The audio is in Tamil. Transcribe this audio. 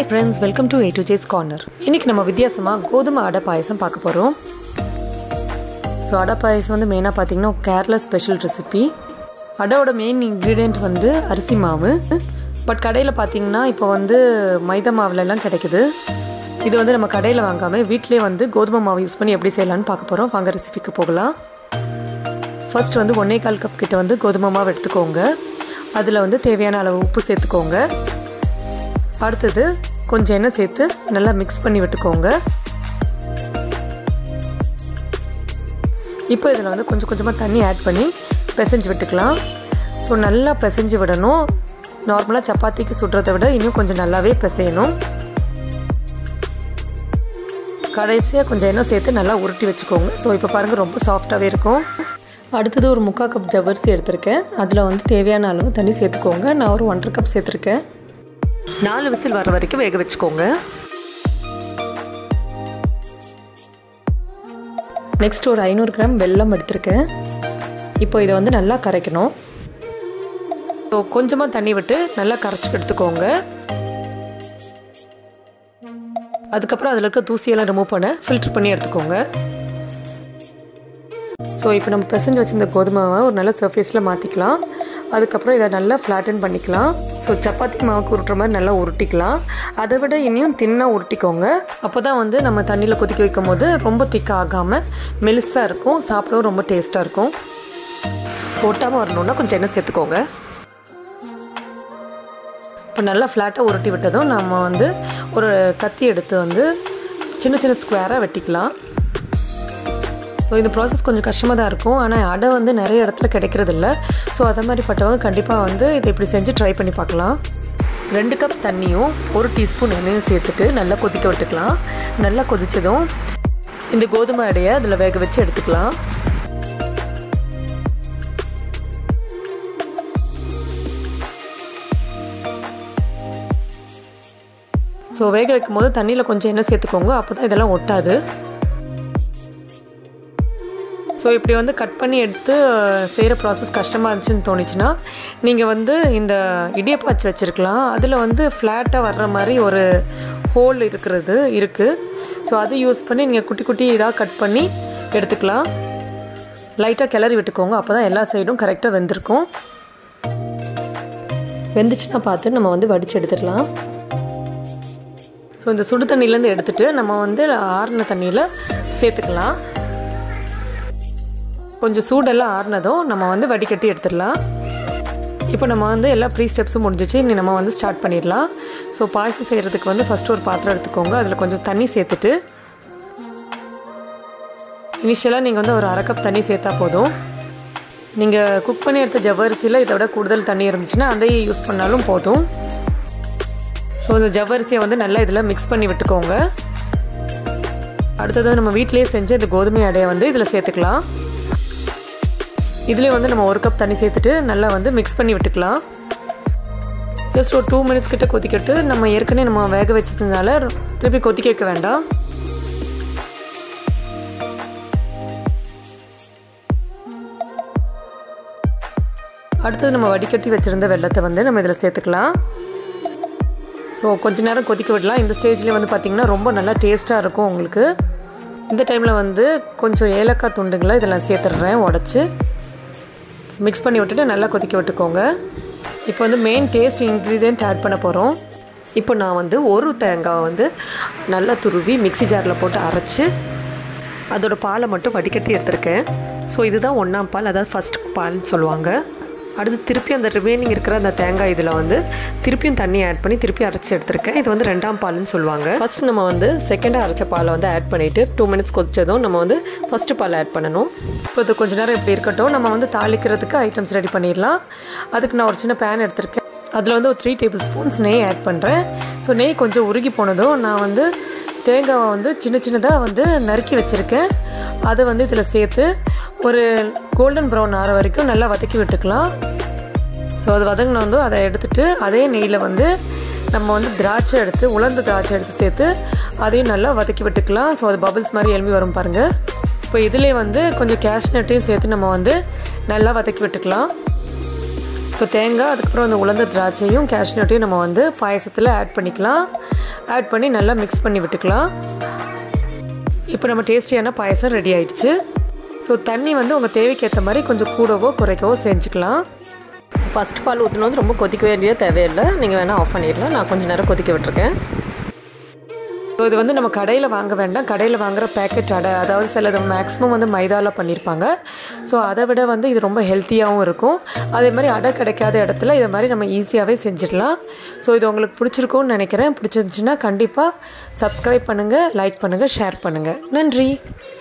friends welcome to A to J's corner இன்றைக்கி நம்ம வித்தியாசமாக கோதுமை அடை பாயசம் பார்க்க போகிறோம் ஸோ அடை பாயசம் வந்து மெயினாக பார்த்தீங்கன்னா கேரளா ஸ்பெஷல் ரெசிபி அடையோட மெயின் இன்க்ரீடியண்ட் வந்து அரிசி மாவு பட் கடையில் பார்த்தீங்கன்னா இப்போ வந்து மைதா மாவுலலாம் கிடைக்குது இது வந்து நம்ம கடையில் வாங்காமல் வீட்டிலே வந்து கோதுமை மாவு யூஸ் பண்ணி எப்படி செய்யலாம்னு பார்க்க போகிறோம் வாங்க ரெசிபிக்கு போகலாம் ஃபர்ஸ்ட் வந்து ஒன்றே கால் கப் கிட்ட வந்து கோதுமை மாவு எடுத்துக்கோங்க அதில் வந்து தேவையான அளவு உப்பு சேர்த்துக்கோங்க அடுத்தது கொஞ்சம் எண்ணெய் சேர்த்து நல்லா மிக்ஸ் பண்ணி விட்டுக்கோங்க இப்போ இதில் வந்து கொஞ்சம் கொஞ்சமாக தண்ணி ஆட் பண்ணி பிசைஞ்சு விட்டுக்கலாம் ஸோ நல்லா பிசைஞ்சு விடணும் நார்மலாக சப்பாத்திக்கு சுடுறதை விட இன்னும் கொஞ்சம் நல்லாவே பிசையணும் கடைசியாக கொஞ்சம் எண்ணெய் சேர்த்து நல்லா உருட்டி வச்சுக்கோங்க ஸோ இப்போ பாருங்கள் ரொம்ப சாஃப்டாகவே இருக்கும் அடுத்தது ஒரு முக்கால் கப் ஜவ்வரிசி எடுத்திருக்கேன் அதில் வந்து தேவையான அளவு தண்ணி சேர்த்துக்கோங்க நான் ஒரு ஒன்றரை கப் சேர்த்துருக்கேன் நாலு விசில் வர வரைக்கும் வேக வச்சுக்கோங்க நெக்ஸ்ட் ஒரு ஐநூறு கிராம் வெல்லம் எடுத்திருக்கேன் இப்போ இதை வந்து நல்லா கரைக்கணும் ஸோ கொஞ்சமாக தண்ணி விட்டு நல்லா கரைச்சி எடுத்துக்கோங்க அதுக்கப்புறம் அதில் இருக்க தூசியெல்லாம் ரிமூவ் பண்ண ஃபில்டர் பண்ணி எடுத்துக்கோங்க ஸோ இப்போ நம்ம பிசைஞ்சு வச்சிருந்த கோதுமாவை ஒரு நல்ல சர்ஃபேஸில் மாற்றிக்கலாம் அதுக்கப்புறம் இதை நல்லா ஃப்ளாட்டன் பண்ணிக்கலாம் ஸோ சப்பாத்தி மாவுக்கு உருட்டுற மாதிரி நல்லா உருட்டிக்கலாம் அதை விட இனியும் தின்னாக உருட்டிக்கோங்க அப்போ தான் வந்து நம்ம தண்ணியில் கொதிக்க வைக்கும் போது ரொம்ப திக்காக ஆகாமல் மெலிசாக இருக்கும் சாப்பிடவும் ரொம்ப டேஸ்ட்டாக இருக்கும் ஒட்டாமல் வரணுன்னா கொஞ்சம் எண்ணெய் சேர்த்துக்கோங்க இப்போ நல்லா ஃப்ளாட்டாக உருட்டி விட்டதும் நம்ம வந்து ஒரு கத்தி எடுத்து வந்து சின்ன சின்ன ஸ்கொயராக வெட்டிக்கலாம் ஸோ இந்த ப்ராசஸ் கொஞ்சம் கஷ்டமாக தான் இருக்கும் ஆனால் அடை வந்து நிறைய இடத்துல கிடைக்கிறது இல்லை ஸோ அதை மாதிரி பட்டவங்க கண்டிப்பாக வந்து இதை இப்படி செஞ்சு ட்ரை பண்ணி பார்க்கலாம் ரெண்டு கப் தண்ணியும் ஒரு டீஸ்பூன் எண்ணெயும் சேர்த்துட்டு நல்லா கொதிக்க விட்டுக்கலாம் நல்லா கொதித்ததும் இந்த கோதுமை அடையை அதில் வேக வச்சு எடுத்துக்கலாம் ஸோ வேக வைக்கும் போது தண்ணியில் கொஞ்சம் எண்ணெய் சேர்த்துக்கோங்க அப்போ தான் இதெல்லாம் ஒட்டாது ஸோ இப்படி வந்து கட் பண்ணி எடுத்து செய்கிற ப்ராசஸ் கஷ்டமாக இருந்துச்சுன்னு தோணுச்சுன்னா நீங்கள் வந்து இந்த இடியப்பாச்சு வச்சுருக்கலாம் அதில் வந்து ஃப்ளாட்டாக வர்ற மாதிரி ஒரு ஹோல் இருக்கிறது இருக்குது ஸோ அதை யூஸ் பண்ணி நீங்கள் குட்டி குட்டி இதாக கட் பண்ணி எடுத்துக்கலாம் லைட்டாக கிளறி விட்டுக்கோங்க அப்போ தான் எல்லா சைடும் கரெக்டாக வெந்திருக்கும் வெந்துச்சுன்னா பார்த்து நம்ம வந்து வடித்து எடுத்துடலாம் ஸோ இந்த சுடு தண்ணியிலேருந்து எடுத்துகிட்டு நம்ம வந்து ஆறின தண்ணியில் சேர்த்துக்கலாம் கொஞ்சம் சூடெல்லாம் ஆறுனதும் நம்ம வந்து வடிகட்டி எடுத்துடலாம் இப்போ நம்ம வந்து எல்லா ப்ரீ ஸ்டெப்ஸும் முடிஞ்சிச்சு இனி நம்ம வந்து ஸ்டார்ட் பண்ணிடலாம் ஸோ பாயசம் செய்கிறதுக்கு வந்து ஃபஸ்ட்டு ஒரு பாத்திரம் எடுத்துக்கோங்க அதில் கொஞ்சம் தண்ணி சேர்த்துட்டு இனிஷியலாக நீங்கள் வந்து ஒரு அரை கப் தண்ணி சேர்த்தா போதும் நீங்கள் குக் பண்ணி எடுத்த ஜவ்வரிசியில் இதை விட கூடுதல் தண்ணி இருந்துச்சுன்னா அதையே யூஸ் பண்ணாலும் போதும் ஸோ இந்த ஜவ்வரிசியை வந்து நல்லா இதில் மிக்ஸ் பண்ணி விட்டுக்கோங்க அடுத்தது நம்ம வீட்டிலேயே செஞ்ச இந்த கோதுமை அடையை வந்து இதில் சேர்த்துக்கலாம் இதுலேயும் வந்து நம்ம ஒரு கப் தண்ணி சேர்த்துட்டு நல்லா வந்து மிக்ஸ் பண்ணி விட்டுக்கலாம் ஜஸ்ட் ஒரு டூ மினிட்ஸ் கிட்ட கொதிக்கட்டு நம்ம ஏற்கனவே நம்ம வேக வச்சதுனால திருப்பி கொதிக்க வைக்க வேண்டாம் அடுத்தது நம்ம வடிகட்டி வச்சுருந்த வெள்ளத்தை வந்து நம்ம இதில் சேர்த்துக்கலாம் ஸோ கொஞ்ச நேரம் கொதிக்க விடலாம் இந்த ஸ்டேஜ்லேயே வந்து பார்த்திங்கன்னா ரொம்ப நல்லா டேஸ்ட்டாக இருக்கும் உங்களுக்கு இந்த டைமில் வந்து கொஞ்சம் ஏலக்காய் துண்டுங்களை இதில் சேர்த்துடுறேன் உடச்சி மிக்ஸ் பண்ணி விட்டுட்டு நல்லா கொதிக்க விட்டுக்கோங்க இப்போ வந்து மெயின் டேஸ்ட் இன்க்ரீடியன்ட் ஆட் பண்ண போகிறோம் இப்போ நான் வந்து ஒரு தேங்காய் வந்து நல்லா துருவி மிக்சி ஜாரில் போட்டு அரைச்சி அதோட பாலை மட்டும் வடிகட்டி எடுத்திருக்கேன் ஸோ இதுதான் ஒன்றாம் பால் அதாவது ஃபஸ்ட் பால்னு சொல்லுவாங்க அடுத்து திருப்பி அந்த ரிமைனிங் இருக்கிற அந்த தேங்காய் இதில் வந்து திருப்பியும் தண்ணி ஆட் பண்ணி திருப்பி அரைச்சி எடுத்திருக்கேன் இது வந்து ரெண்டாம் பால்னு சொல்லுவாங்க ஃபஸ்ட் நம்ம வந்து செகண்டாக அரைச்ச பாலை வந்து ஆட் பண்ணிவிட்டு டூ மினிட்ஸ் கொதிச்சதும் நம்ம வந்து ஃபஸ்ட்டு பால் ஆட் பண்ணணும் இப்போ இது கொஞ்ச நேரம் இப்படி இருக்கட்டும் நம்ம வந்து தாளிக்கிறதுக்கு ஐட்டம்ஸ் ரெடி பண்ணிடலாம் அதுக்கு நான் ஒரு சின்ன பேன் எடுத்திருக்கேன் அதில் வந்து ஒரு த்ரீ டேபிள் ஸ்பூன்ஸ் நெய் ஆட் பண்ணுறேன் ஸோ நெய் கொஞ்சம் உருகி போனதும் நான் வந்து தேங்காவை வந்து சின்ன சின்னதாக வந்து நறுக்கி வச்சுருக்கேன் அதை வந்து இதில் சேர்த்து ஒரு கோல்டன் ப்ரௌன் ஆற வரைக்கும் நல்லா வதக்கி விட்டுக்கலாம் ஸோ அது வதங்கின வந்து அதை எடுத்துகிட்டு அதே நெய்யில் வந்து நம்ம வந்து திராட்சை எடுத்து உலர்ந்த திராட்சை எடுத்து சேர்த்து அதையும் நல்லா வதக்கி விட்டுக்கலாம் ஸோ அது பபிள்ஸ் மாதிரி எழும்பி வரும் பாருங்கள் இப்போ இதிலே வந்து கொஞ்சம் கேஷ்நட்டையும் சேர்த்து நம்ம வந்து நல்லா வதக்கி விட்டுக்கலாம் இப்போ தேங்காய் அதுக்கப்புறம் அந்த உலர்ந்த திராட்சையும் கேஷ்நட்டையும் நம்ம வந்து பாயசத்தில் ஆட் பண்ணிக்கலாம் ஆட் பண்ணி நல்லா மிக்ஸ் பண்ணி விட்டுக்கலாம் இப்போ நம்ம டேஸ்டியான பாயசம் ரெடி ஆயிடுச்சு ஸோ தண்ணி வந்து உங்கள் தேவைக்கு ஏற்ற மாதிரி கொஞ்சம் கூடவோ குறைக்கவோ செஞ்சுக்கலாம் ஸோ ஃபஸ்ட் பால் ஊற்றணும் வந்து ரொம்ப கொதிக்க வேண்டிய தேவையில்லை நீங்கள் வேணால் ஆஃப் பண்ணிடலாம் நான் கொஞ்சம் நேரம் கொதிக்க விட்டுருக்கேன் ஸோ இது வந்து நம்ம கடையில் வாங்க வேண்டாம் கடையில் வாங்குற பேக்கெட் அடை அதாவது சிலது மேக்ஸிமம் வந்து மைதாவில் பண்ணியிருப்பாங்க ஸோ அதை விட வந்து இது ரொம்ப ஹெல்த்தியாகவும் இருக்கும் அதே மாதிரி அடை கிடைக்காத இடத்துல இதை மாதிரி நம்ம ஈஸியாகவே செஞ்சிடலாம் ஸோ இது உங்களுக்கு பிடிச்சிருக்கும்னு நினைக்கிறேன் பிடிச்சிருந்துச்சுன்னா கண்டிப்பாக சப்ஸ்கிரைப் பண்ணுங்கள் லைக் பண்ணுங்கள் ஷேர் பண்ணுங்கள் நன்றி